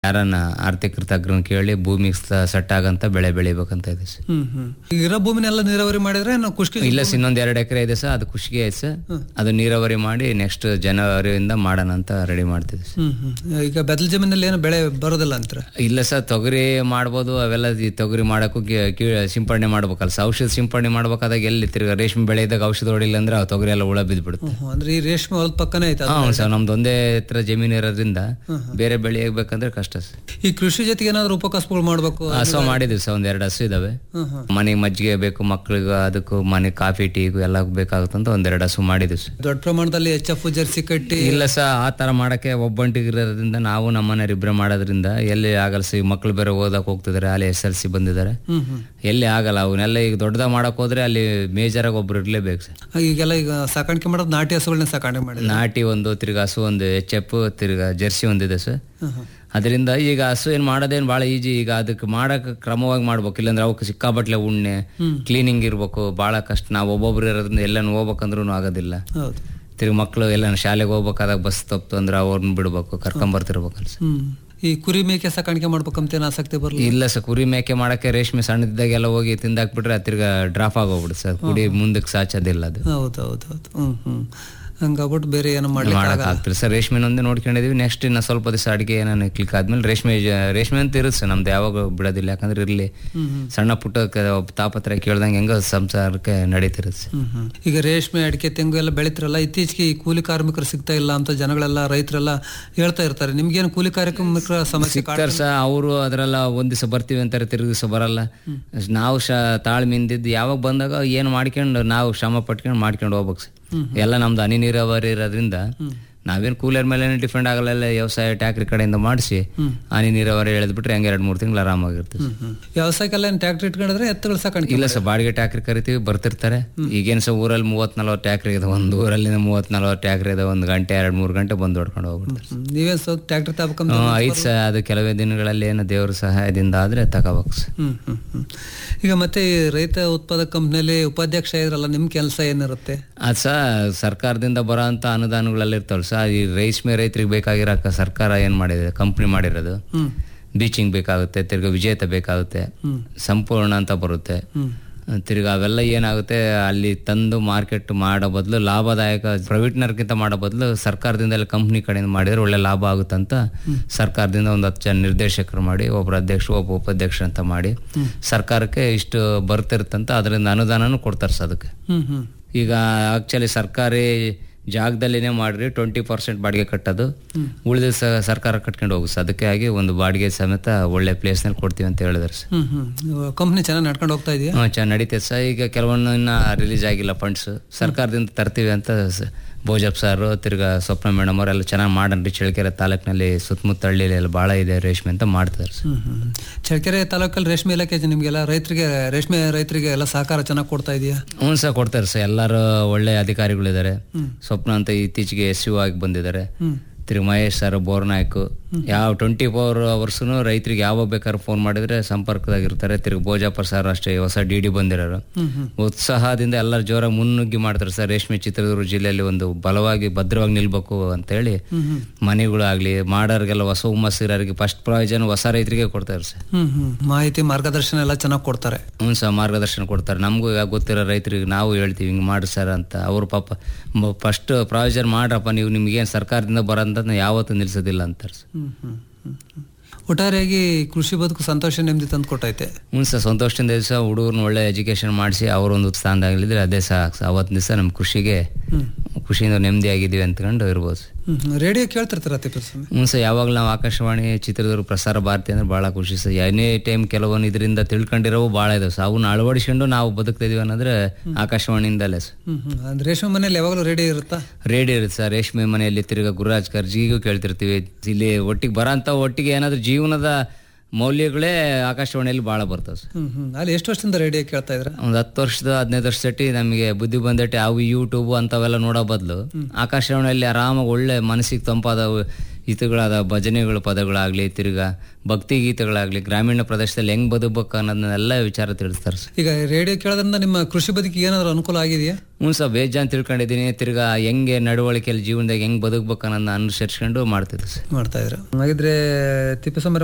ಯಾರನ್ನ ಆರ್ಥಿಕ ತಜ್ಞರನ್ನ ಕೇಳಿ ಭೂಮಿಗೆ ಸೆಟ್ ಆಗಂತ ಬೆಳೆ ಬೆಳಿಬೇಕಂತ ಇದೆ ಸರ್ ಹ್ಮ್ ಹ್ಮ್ ಈಗ ಇರೋ ಭೂಮಿನೆಲ್ಲ ನೀರಾವರಿ ಮಾಡಿದ್ರೆ ನಾವು ಖುಷ್ಕಿ ಇಲ್ಲ ಸರ್ ಇನ್ನೊಂದ್ ಎರಡು ಎಕರೆ ಇದೆ ಸರ್ ಅದು ಖುಷಿಗೆ ಐತೆ ಸರ್ ಅದು ನೀರಾವರಿ ಮಾಡಿ ನೆಕ್ಸ್ಟ್ ಜನವರಿಯಿಂದ ಮಾಡೋಣ ಅಂತ ರೆಡಿ ಮಾಡ್ತಿದ್ವಿ ಸರ್ ಹ್ಮ್ ಹ್ಮ್ ಈಗ ಬೆದಲ್ ಜಮೀನಲ್ಲಿ ಏನು ಬೆಳೆ ಬರೋದಿಲ್ಲ ಅಂತಾರೆ ಇಲ್ಲ ಸರ್ ತೊಗರಿ ಮಾಡ್ಬೋದು ಅವೆಲ್ಲ ಈ ತೊಗರಿ ಮಾಡಕ್ಕೂ ಕಿ- ಕಿ- ಸಿಂಪಡಣೆ ಮಾಡ್ಬೇಕಲ್ಲ ಸರ್ ಔಷಧ ಸಿಂಪಡಣೆ ಮಾಡ್ಬೇಕಾದಾಗ ಎಲ್ಲಿ ತಿರ್ಗಾ ರೇಷ್ಮೆ ಬೆಳೆ ಇದ್ದಾಗ ಔಷಧ ಹೊಡಿಲ್ಲ ಅಂದ್ರೆ ಆ ತೊಗರಿ ಎಲ್ಲ ಹುಳ ಬಿದ್ಬಿಡುತ್ತೆ ಹ್ಮ್, ಅಂದ್ರೆ ಈ ರೇಷ್ಮೆ ಹೊಲದ ಪಕ್ಕನೇ ಐತೆ ಅದು. ಹಾ ಸರ್ ನಮ್ದು ಒಂದೇ ಎತ್ತರ ಜಮೀನು ಇರೋದ್ರಿಂದ ಬೇರೆ ಬೆಳೆ ಆಗ್ಬೇಕಂದ್ರೆ ಕಷ್ಟ ಸರ್ ಈ ಕೃಷಿ ಜೊತೆಗೆ ಏನಾದ್ರು ಉಪಕಸಬುಗಳು ಮಾಡ್ಬೇಕು ಹಸು ಮಾಡಿದ್ವಿ ಸರ್ ಒಂದ್ ಎರಡು ಹಸು ಇದಾವೆ ಹ್ಮ್ ಹ್ಮ್ ಮನೆಗೆ ಮಜ್ಜಿಗೆ ಬೇಕು ಮಕ್ಳಿಗೆ ಅದಕ್ಕೂ ಮನೆ ಕಾಫಿ ಟೀಗೂ ಎಲ್ಲ ಬೇಕಾಗುತ್ತಂತ ಒಂದೆರಡು ಹಸು ಮಾಡಿದ್ವಿ ಸರ್ ದೊಡ್ಡ ಪ್ರಮಾಣದಲ್ಲಿ ಎಚ್ ಎಫ್ ಜರ್ಸಿ ಕಟ್ಟಿ ಇಲ್ಲ ಸರ್ ಆ ತರ ಮಾಡಕ್ಕೆ ಒಬ್ಬಂಟಿಗಿರೋದ್ರಿಂದ ನಾವು ನಮ್ಮನೆಯವ್ರು ಇಬ್ಬರೇ ಮಾಡೋದ್ರಿಂದ ಎಲ್ಲಿ ಆಗಲ್ಲ ಸಿ ಮಕ್ಳು ಬೇರೆ ಓದಕ್ ಹೋಗ್ತಿದಾರೆ ಅಲ್ಲಿ ಎಸ್ ಎಲ್ ಸಿ ಬಂದಿದ್ದಾರೆ ಹ್ಮ್ ಹ್ಮ್ ಎಲ್ಲಿ ಆಗಲ್ಲ ಅವನ್ನೆಲ್ಲ ಈಗ ದೊಡ್ಡದಾಗ ಮಾಡಕ್ ಹೋದ್ರೆ ಅಲ್ಲಿ ಮೇಜರ್ ಆಗಿ ಒಬ್ರು ಇರ್ಲೇಬೇಕು ಸರ್ ಆ, ಈಗೆಲ್ಲ ಈಗ ಸಾಕಾಣಿಕೆ ಮಾಡೋದು ನಾಟಿ ಹಸುಗಳನ್ನ ಸಾಕಾಣಿಕೆ ಮಾಡಿದ್ರೆ ನಾಟಿ ಒಂದು ತಿರ್ಗಾ ಹಸು ಒಂದು ಎಚ್ ಎಫ್ ತಿರ್ಗಾ ಜರ್ಸಿ ಒಂದಿದೆ ಸರ್ ಹ್ಮ್ ಹ್ಮ್ ಅದರಿಂದ ಈಗ ಹಸು ಏನು ಮಾಡೋದೇನು ಭಾಳ ಈಜಿ ಈಗ ಅದಕ್ಕೆ ಮಾಡಕ್ಕೆ ಕ್ರಮವಾಗಿ ಮಾಡ್ಬೇಕು ಇಲ್ಲಾಂದ್ರೆ ಅವಕ್ಕೆ ಸಿಕ್ಕಾಬಟ್ಲೆ ಉಣ್ಣೆ ಕ್ಲೀನಿಂಗ್ ಇರಬೇಕು ಭಾಳ ಕಷ್ಟ ನಾವು ಒಬ್ಬೊಬ್ರು ಇರೋದ್ರಿಂದ ಎಲ್ಲನೂ ಹೋಗ್ಬೇಕಂದ್ರೂ ಆಗೋದಿಲ್ಲ ಹೌದು ತಿರ್ಗಿ ಮಕ್ಕಳು ಎಲ್ಲ ಶಾಲೆಗೆ ಹೋಗ್ಬೇಕಾದಾಗ ಬಸ್ ತಪ್ಪು ಅಂದ್ರೆ ಅವ್ರನ್ನ ಬಿಡ್ಬೇಕು ಕರ್ಕೊಂಬರ್ತಿರ್ಬೇಕಲ್ಲ ಸರ್ ಹ್ಮ್ ಈ ಕುರಿ ಮೇಕೆ ಸಾಕಾಣಿಕೆ ಮಾಡ್ಬೇಕಂತ ಏನು ಆಸಕ್ತಿ ಬರಲ್ಲ ಇಲ್ಲ ಸರ್ ಕುರಿ ಮೇಕೆ ಮಾಡಕ್ಕೆ ರೇಷ್ಮೆ ಸಣ್ಣದಿದ್ದಾಗೆಲ್ಲ ಹೋಗಿ ತಿಂದಾಕ್ಬಿಟ್ರೆ ತಿರ್ಗಾ ಡ್ರಾಪ್ ಆಗೋಗ್ಬಿಡುತ್ತೆ ಸರ್ ಕುಡಿ ಮುಂದಕ್ಕೆ ಸಾಚೋದಿಲ್ಲ ಅದು ಹೌದು ಹೌದು ಹೌದು ಹ್ಮ್ ಹ್ಮ್ ಹಂಗಾಗ್ಬಿಟ್ಟು ಬೇರೆ ಏನು ಮಾಡಿ ಮಾಡಕ್ ಆಗ್ತಿಲ್ಲ ಸರ್ ರೇಷ್ಮೆ ಒಂದೇ ನೋಡ್ಕೊಂಡಿದೀವಿ ನೆಕ್ಸ್ಟ್ ಇನ್ನ ಸ್ವಲ್ಪ ದಿವಸ ಅಡಿಗೆ ಏನಾನ ಕ್ಲಿಕ್ ಆದ್ಮೇಲೆ ರೇಷ್ಮೆ ಜ- ರೇಷ್ಮೆ ಅಂತ ಇರುತ್ತೆ ಸರ್ ನಮ್ದು ಯಾವಾಗ ಬಿಡೋದಿಲ್ಲ ಯಾಕಂದ್ರೆ ಇರ್ಲಿ ಹ್ಮ್ ಹ್ಮ್ ಸಣ್ಣ ಪುಟ್ಟ ಕ- ತಾಪತ್ರ ಕೇಳ್ದಂಗೆ ಹೆಂಗೋ ಸಂಸಾರಕ್ಕೆ ನಡೀತಿರುತ್ತೆ ಸರ್ ಹ್ಮ್ ಹ್ಮ್. ಈಗ ರೇಷ್ಮೆ ಅಡಿಕೆ ತೆಂಗು ಎಲ್ಲ ಬೆಳಿತಿರಲ್ಲ ಇತ್ತೀಚೆಗೆ ಈ ಕೂಲಿ ಕಾರ್ಮಿಕರು ಸಿಗ್ತಾ ಇಲ್ಲ ಅಂತ ಜನಗಳೆಲ್ಲ ರೈತರೆಲ್ಲ ಹೇಳ್ತಾ ಇರ್ತಾರೆ ನಿಮ್ಗೇನು ಕೂಲಿ ಕಾರ್ಮಿಕರ ಸಮಸ್ಯೆ ಕಾಡ್- ಸಿಗ್ತಾರೆ ಸರ್ ಅವರು ಅದರೆಲ್ಲ ಒಂದ್ ದಿವಸ ಬರ್ತೀವಿ ಅಂತಾರೆ ತಿರುಗಿ ದಿವಸ ಬರಲ್ಲ ನಾವು ಶ ತಾಳ್ಮೆಯಿಂದಿದ್ದು ಯಾವಾಗ ಬಂದಾಗ ಏನು ಮಾಡ್ಕೊಂಡು ನಾವು ಶ್ರಮ ಪಟ್ಕೊಂಡು ಮಾಡ್ಕೊಂಡು ಹೋಗ್ಬೇಕು ಸರ್ ಎಲ್ಲ ನಮ್ದು ಹನಿ ನೀರಾವರಿ ಇರೋದ್ರಿಂದ ನಾವೇನು ಕೂಲರ್ ಮೇಲೆ ಡಿಪೆಂಡ್ ಆಗಲ್ಲ ಎಲ್ಲ ವ್ಯವಸಾಯ ಟ್ಯಾಕ್ರಿ ಕಡೆಯಿಂದ ಮಾಡಿಸಿ ಹನಿ ನೀರಾವರಿ ಎಳೆದ್ಬಿಟ್ರೆ ಹಂಗೆ ಎರಡು ಮೂರು ತಿಂಗಳು ಆರಾಮಾಗಿರ್ತದೆ ಹ್ಮ್ ಹ್ಮ್. ವ್ಯವಸಾಯಕ್ಕೆಲ್ಲ ಏನು ಟ್ಯಾಕ್ಟ್ರಿ ಇಟ್ಕೊಂಡಿದ್ರೆ ಎತ್ತುಗಳು ಸಾಕಾಣಿಕೆ ಇಲ್ಲ ಸರ್ ಬಾಡಿಗೆ ಟ್ಯಾಕ್ರಿ ಕರಿತೀವಿ ಬರ್ತಿರ್ತಾರೆ ಈಗೇನು ಸರ್ ಊರಲ್ಲಿ ಮೂವತ್ ನಲ್ವತ್ತು ಟ್ಯಾಕ್ರಿ ಇದೆ ಒಂದು ಊರಲ್ಲಿ ಮೂವತ್ ನಲ್ವತ್ತು ಟ್ಯಾಕ್ರಿ ಇದೆ ಒಂದು ಗಂಟೆ ಎರಡು ಮೂರು ಗಂಟೆ ಬಂದು ಹೊಡ್ಕೊಂಡು ಹೋಗ್ಬಿಡ್ತಾರೆ ಹ್ಮ್. ನೀವೇನ್ ಸ್ವಲ್ಪ ಟ್ಯಾಕ್ಟ್ರಿ ತಗೋಬೇಕಂತ ಹ್ಮ್, ಐತ್ ಸರ್ ಅದು ಕೆಲವೇ ದಿನಗಳಲ್ಲಿ ಏನು ದೇವ್ರ ಸಹಾಯದಿಂದ ಆದ್ರೆ ತಗೋಬೇಕು ಸರ್ ಹ್ಮ್ ಹ್ಮ್ ಹ್ಮ್. ಈಗ ಮತ್ತೆ ಈ ರೈತ ಉತ್ಪಾದಕ ಕಂಪ್ನಿಯಲ್ಲಿ ಉಪಾಧ್ಯಕ್ಷ ಇದ್ರಲ್ಲ ನಿಮ್ ಕೆಲಸ ಏನಿರುತ್ತೆ ಅದು ಸಹ ಸರ್ಕಾರದಿಂದ ಬರೋ ಅಂಥ ಅನುದಾನಗಳಲ್ಲಿ ಇರ್ತಾವಲ್ಲ ಸರ್ ಈ ರೇಷ್ಮೆ ರೈತರಿಗೆ ಬೇಕಾಗಿರೋ ಕ- ಸರ್ಕಾರ ಏನು ಮಾಡಿದೆ ಕಂಪ್ನಿ ಮಾಡಿರೋದು ಹ್ಮ್ ಬೀಚಿಂಗ್ ಬೇಕಾಗುತ್ತೆ ತಿರ್ಗಾ ವಿಜೇತ ಬೇಕಾಗುತ್ತೆ ಸಂಪೂರ್ಣ ಅಂತ ಬರುತ್ತೆ ಹ್ಮ್ ತಿರ್ಗಾ ಅವೆಲ್ಲ ಏನಾಗುತ್ತೆ ಅಲ್ಲಿ ತಂದು ಮಾರ್ಕೆಟ್ ಮಾಡೋ ಬದಲು ಲಾಭದಾಯಕ ಪ್ರೈವೇಟ್ನರ್ಗಿಂತ ಮಾಡೋ ಬದಲು ಸರ್ಕಾರದಿಂದ ಎಲ್ಲ ಕಂಪ್ನಿ ಕಡೆಯಿಂದ ಮಾಡಿದ್ರೆ ಒಳ್ಳೆ ಲಾಭ ಆಗುತ್ತಂತ ಸರ್ಕಾರದಿಂದ ಒಂದು ಹತ್ತು ಜನ ನಿರ್ದೇಶಕರು ಮಾಡಿ ಒಬ್ಬರು ಅಧ್ಯಕ್ಷರು ಒಬ್ಬ ಉಪಾಧ್ಯಕ್ಷರು ಅಂತ ಮಾಡಿ ಸರ್ಕಾರಕ್ಕೆ ಇಷ್ಟು ಬರ್ತಿರುತ್ತಂತ ಅದರಿಂದ ಅನುದಾನನೂ ಕೊಡ್ತಾರೆ ಸರ್ ಅದಕ್ಕೆ ಹ್ಮ್ ಹ್ಮ್ ಈಗ ಆಕ್ಚುಲಿ ಸರ್ಕಾರಿ ಜಾಗದಲ್ಲಿನೇ ಮಾಡ್ರಿ ಟ್ವೆಂಟಿ ಪರ್ಸೆಂಟ್ ಬಾಡಿಗೆ ಕಟ್ಟೋದು ಉಳಿದ ಸರ್ಕಾರ ಕಟ್ಕೊಂಡು ಹೋಗುತ್ತೆ ಸರ್ ಅದಕ್ಕೆ ಆಗಿ ಒಂದು ಬಾಡಿಗೆ ಸಮೇತ ಒಳ್ಳೆ ಪ್ಲೇಸ್ನಲ್ಲಿ ಕೊಡ್ತೀವಿ ಅಂತ ಹೇಳಿದಾರೆ ಸರ್ ಹ್ಮ್ ಹ್ಮ್ ಕಂಪ್ನಿ ಚೆನ್ನಾಗಿ ನಡ್ಕೊಂಡು ಹೋಗ್ತಾ ಇದೆಯಾ ಹ್ಞೂ ಚೆನ್ನಾಗಿ ನಡೀತೈತೆ ಸರ್ ಈಗ ಕೆಲವೊಂದು ಇನ್ನ ರಿಲೀಸ್ ಆಗಿಲ್ಲ ಫಂಡ್ಸ್ ಸರ್ಕಾರದಿಂದ ತರ್ತೀವಿ ಅಂತ ಸ- ಭೋಜಪ್ ಸಾರು ತಿರ್ಗಾ ಸ್ವಪ್ನ ಮೇಡಮ್ ಅವರೆಲ್ಲ ಚೆನ್ನಾಗಿ ಮಾಡನ್ರಿ ಚಳ್ಳಕೆರೆ ತಾಲೂಕಿನಲ್ಲಿ ಸುತ್ತಮುತ್ತ ಹಳ್ಳಿಲಿ ಎಲ್ಲ ಭಾಳ ಇದೆ ರೇಷ್ಮೆ ಅಂತ ಮಾಡ್ತಾರೆ ಸರ್ ಹ್ಮ್ ಹ್ಮ್ ಚಳ್ಳಕೆರೆ ತಾಲೂಕಲ್ಲಿ ರೇಷ್ಮೆ ಇಲಾಖೆ ನಿಮ್ಗೆಲ್ಲ ರೈತರಿಗೆ ರೇಷ್ಮೆ ರೈತರಿಗೆ ಎಲ್ಲ ಸಹಕಾರ ಚೆನ್ನಾಗಿ ಕೊಡ್ತಾ ಇದೆಯಾ ಹ್ಞೂ ಸರ್ ಕೊಡ್ತಾರೆ ಸರ್ ಎಲ್ಲರೂ ಒಳ್ಳೆ ಅಧಿಕಾರಿಗಳಿದ್ದಾರೆ ಸ್ವಪ್ನ ಅಂತ ಇತ್ತೀಚೆಗೆ ಎಸ್ ಯು ಆಗಿ ಬಂದಿದ್ದಾರೆ ಹ್ಮ್ ತಿರುಗಿ ಮಹೇಶ್ ಸರ್ ಬೋರ್ನಾಯ್ಕು ಯಾವ ಟ್ವೆಂಟಿ ಫೋರ್ ಅವರ್ಸ್ನು ರೈತರಿಗೆ ಯಾವಾಗ ಬೇಕಾದ್ರೂ ಫೋನ್ ಮಾಡಿದ್ರೆ ಸಂಪರ್ಕದಾಗಿರ್ತಾರೆ ತಿರುಗಿ ಭೋಜಾಪರ್ ಸರ್ ಅಷ್ಟೇ ಹೊಸ ಡಿ ಡಿ ಬಂದಿರೋರು ಹ್ಮ್ ಹ್ಮ್ ಉತ್ಸಾಹದಿಂದ ಎಲ್ಲರೂ ಜೋರಾಗಿ ಮುನ್ನುಗ್ಗಿ ಮಾಡ್ತಾರೆ ಸರ್ ರೇಷ್ಮೆ ಚಿತ್ರದುರ್ಗ ಜಿಲ್ಲೆಯಲ್ಲಿ ಒಂದು ಬಲವಾಗಿ ಭದ್ರವಾಗಿ ನಿಲ್ಬೇಕು ಅಂತೇಳಿ ಹ್ಮ್ ಹ್ಮ್ ಮನೆಗಳು ಆಗಲಿ ಮಾಡೋರಿಗೆಲ್ಲ ಹೊಸ ಹುಮ್ಮಸ್ಸು ಇರೋರಿಗೆ ಫಸ್ಟ್ ಪ್ರಯೋಜನ ಹೊಸ ರೈತರಿಗೆ ಕೊಡ್ತಾರೆ ಸರ್ ಹ್ಮ್ ಹ್ಮ್ ಮಾಹಿತಿ ಮಾರ್ಗದರ್ಶನ ಎಲ್ಲ ಚೆನ್ನಾಗಿ ಕೊಡ್ತಾರೆ ಹ್ಞೂ ಸರ್ ಮಾರ್ಗದರ್ಶನ ಕೊಡ್ತಾರೆ ನಮಗೂ ಈಗ ಗೊತ್ತಿರೋ ರೈತರಿಗೆ ನಾವು ಹೇಳ್ತೀವಿ ಹಿಂಗೆ ಮಾಡಿ ಸರ್ ಅಂತ ಅವ್ರು ಪಾಪ ಫಸ್ಟ್ ಪ್ರಯೋಜನ ಮಾಡ್ರಪ್ಪ ನೀವು ನಿಮ್ಗೇನು ಸರ್ಕಾರದಿಂದ ಬರೋಂಥ ಯಾವತ್ತೂ ನಿಲ್ಸೋದಿಲ್ಲ ಅಂತಾರೆ ಸರ್ ಹ್ಮ್ ಹ್ಮ್ ಹ್ಮ್ ಹ್ಮ್. ಒಟ್ಟಾರೆಯಾಗಿ ಕೃಷಿ ಬದುಕು ಸಂತೋಷ ನೆಮ್ಮದಿ ತಂದು ಕೊಟ್ಟೈತೆ ಹ್ಞೂ ಸರ್ ಸಂತೋಷದಿಂದ ದಿವಸ ಹುಡುಗರನ್ನ ಒಳ್ಳೆ ಎಜುಕೇಶನ್ ಮಾಡಿಸಿ ಅವರೊಂದು ಉತ್ಸಾಹದಾಗಲಿದ್ರೆ ಅದೇ ಸಾಕು ಸರ್ ಅವತ್ತು ದಿವಸ ನಮ್ಮ ಖುಷಿಗೆ ಹ್ಮ್ ಖುಷಿಯಿಂದ ನೆಮ್ಮದಿಯಾಗಿದ್ದೀವಿ ಅಂದ್ಕೊಂಡು ಇರ್ಬೋದು ಸರ್ ಹ್ಮ್ ಹ್ಮ್. ರೇಡಿಯೋ ಕೇಳ್ತಿರ್ತಾರ ತಿಪ್ಪಸ್ವಾಮಿ ಹ್ಞೂ ಸರ್ ಯಾವಾಗಲೂ ನಾವು ಆಕಾಶವಾಣಿ ಚಿತ್ರದುರ್ಗ ಪ್ರಸಾರ ಭಾರತಿ ಅಂದ್ರೆ ಭಾಳ ಖುಷಿ ಸರ್ ಎನಿ ಟೈಮ್ ಕೆಲವೊಂದು ಇದರಿಂದ ತಿಳ್ಕೊಂಡಿರೋವು ಭಾಳ ಇದಾವೆ ಸರ್ ಅವನ್ನ ಅಳವಡಿಸ್ಕೊಂಡು ನಾವು ಬದುಕ್ತಿದೀವಿ ಅನ್ನೋದ್ರೆ ಆಕಾಶವಾಣಿಯಿಂದಲೇ ಸರ್ ಹ್ಮ್ ಹ್ಮ್ ಅಂದ್ರೆ ರೇಷ್ಮೆ ಮನೇಲಿ ಯಾವಾಗಲೂ ರೇಡಿಯೋ ಇರುತ್ತಾ ರೇಡಿಯೋ ಇರುತ್ತೆ ಸರ್ ರೇಷ್ಮೆ ಮನೆಯಲ್ಲಿ ತಿರ್ಗಾ ಗುರುರಾಜ್ ಕರ್ಜಿಗೂ ಕೇಳ್ತಿರ್ತೀವಿ ಇಲ್ಲಿ ಒಟ್ಟಿಗೆ ಬರೋಂಥ ಒಟ್ಟಿಗೆ ಏನಾದರೂ ಜೀವನದ ಮೌಲ್ಯಗಳೇ ಆಕಾಶವಾಣಿಯಲ್ಲಿ ಭಾಳ ಬರ್ತವೆ ಸರ್ ಹ್ಮ್ ಹ್ಮ್ ಅಲ್ಲಿ ಎಷ್ಟು ವರ್ಷದಿಂದ ರೇಡಿಯೋ ಕೇಳ್ತಾ ಇದ್ರ ಒಂದು ಹತ್ತು ವರ್ಷದ ಹದಿನೈದು ವರ್ಷ ಸಟಿ ನಮಗೆ ಬುದ್ಧಿ ಬಂದಟ್ಟಿ ಅವು ಯೂಟ್ಯೂಬ್ ಅಂಥವೆಲ್ಲ ನೋಡೋ ಬದಲು ಆಕಾಶವಾಣಿಯಲ್ಲಿ ಆರಾಮಾಗಿ ಒಳ್ಳೆ ಮನಸ್ಸಿಗೆ ತಂಪಾದ ಗೀತೆಗಳಾದ ಭಜನೆಗಳು ಪದಗಳಾಗ್ಲಿ ತಿರ್ಗಾ ಭಕ್ತಿ ಗೀತೆಗಳಾಗ್ಲಿ ಗ್ರಾಮೀಣ ಪ್ರದೇಶದಲ್ಲಿ ಹೆಂಗ್ ಬದುಕಬೇಕು ಅನ್ನೋದನ್ನೆಲ್ಲ ವಿಚಾರ ತಿಳಿಸ್ತಾರೆ ಸರ್ ಈಗ ರೇಡಿಯೋ ಕೇಳೋದ್ರಿಂದ ನಿಮ್ಮ ಕೃಷಿ ಬದುಕಿಗೆ ಏನಾದ್ರು ಅನುಕೂಲ ಆಗಿದೆಯಾ ಹ್ಞೂ ಸರ್ ಬೇಜಾನ್ ತಿಳ್ಕೊಂಡಿದ್ದೀನಿ ತಿರ್ಗಾ ಹೆಂಗೆ ನಡವಳಿಕೆಯಲ್ಲಿ ಜೀವನದಾಗ ಹೆಂಗ್ ಬದುಕ್ಬೇಕು ಅನ್ನೋದನ್ನ ಅನುಸರಿಸ್ಕೊಂಡು ಮಾಡ್ತಿದ್ದೆ ಸರ್ ಮಾಡ್ತಾ ಇದ್ರು ಹಾಗಿದ್ರೆ ತಿಪ್ಪೇಸ್ವಾಮಿ